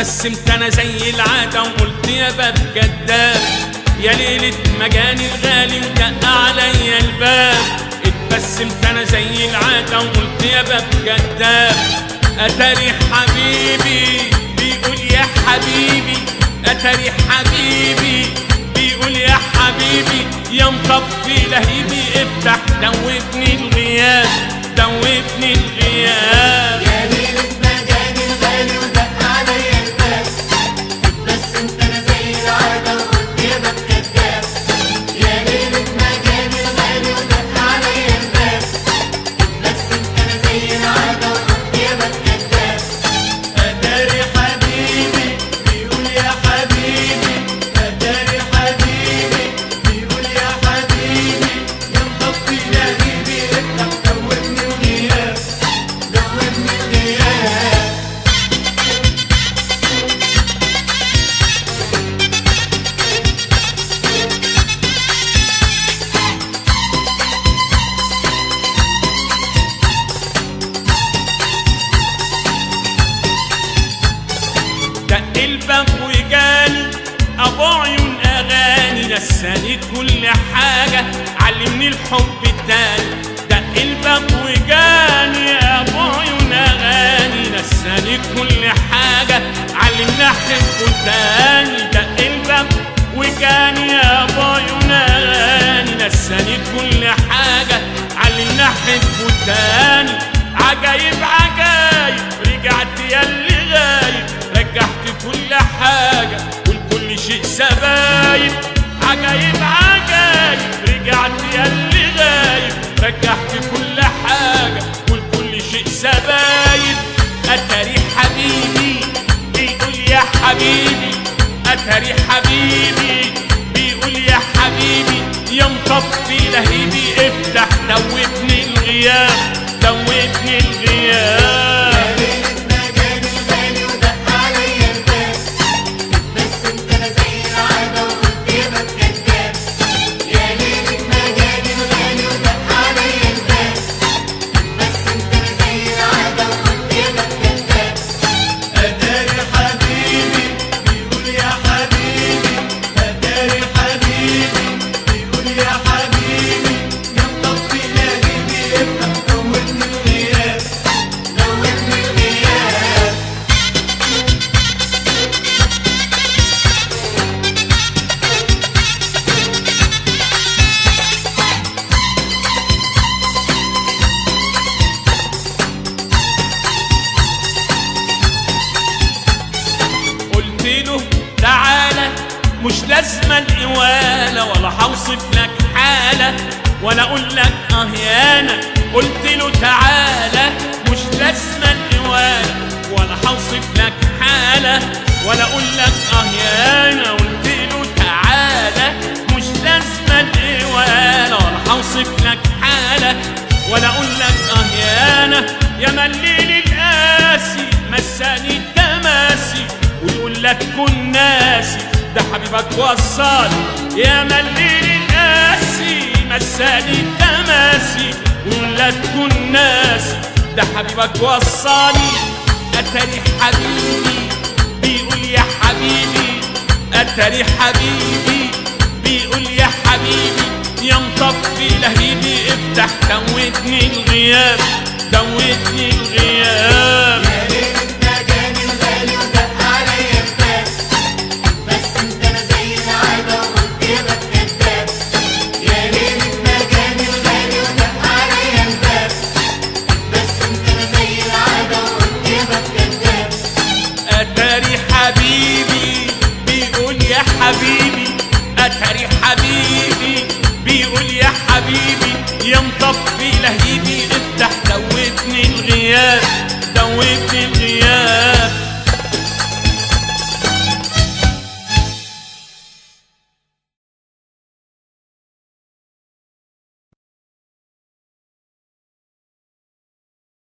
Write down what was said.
اتبسمت انا زي العادة وقلت يا باب كداب يا ليلة مجاني الغالي ودق عليا الباب اتبسمت انا زي العادة وقلت يا باب كداب اتاري حبيبي بيقول يا حبيبي اتاري حبيبي بيقول يا حبيبي يا مطفي لهيبي افتح دوبني الغياب دوبني الغياب يا ليلة مجاني الغالي ودق عليا الباب اتبسمت انا زي العادة وقلت يا باب كداب يا ليلة مجاني الغالي ودق عليا الباب اتبسمت انا زي العادة وقلت يا باب كداب اتاري حبيبي بيقول يا حبيبي اتاري حبيبي بيقول يا حبيبي يا مطفي لهيبي افتح دوبني الغياب دوبني الغياب دق الباب وجاني ابو عيون اغاني نساني كل حاجه علمني الحب التاني دق الباب وجاني ابو عيون اغاني نساني كل حاجه علمني احبه تاني دق الباب وجاني يا ابو عيون اغاني نساني كل حاجه علمني احبه تاني عجايب عجايب رجعت يا اللي غايب رجعت كل حاجة ولكل شيء سبايب عجايب عجايب رجعت يا اللي غايب رجعت كل حاجة ولكل شيء سبايب أتاري حبيبي بيقول يا حبيبي أتاري حبيبي بيقول يا حبيبي يا مطفي لهيبي افتح دوبني الغياب دوبني الغياب يا ليلة مجاني الغالي ودق عليا الباب اتبسمت انا زي العادة وقلت يا باب كداب يا ليلة مجاني الغالي ودق عليا الباب اتبسمت انا زي العادة وقلت يا باب كداب اتاري حبيبي بيقول يا حبيبي اتاري حبيبي بيقول يا حبيبي يا مطفي لهيبي افتح دوبني الغياب دوبني الغياب قلت له تعالى مش لازمة الإوالة ولا هوصف لك حالة ولا أقول لك أهيانة قلت له تعالى مش لازمة الإوالة ولا هوصف لك حالة ولا أقول لك أهيانة قلت له تعالى مش لازمة الإوالة ولا هوصف لك حالة ولا أقول لك أهيانة يا مليل القاسي مساني التماسي ويقول لك كن ناسي ده حبيبك وصل يا مليل القاسي مساني التماسي ويقول لك كن ناسي ده حبيبك وصاني اتاري حبيبي بيقول يا حبيبي اتاري حبيبي بيقول يا حبيبي يا مطفي لهيبي افتح دوتني الغياب دوتني الغياب يا ليلة مجاني الغالي ودق عليا الباب اتبسمت انا زي العادة وقلت يا باب كداب يا ليلة مجاني الغالي ودق عليا الباب اتبسمت انا زي العادة وقلت يا باب كداب اتاري حبيبي بيقول يا حبيبي اتاري حبيبي بيقول يا حبيبي يا مطفي لهيبي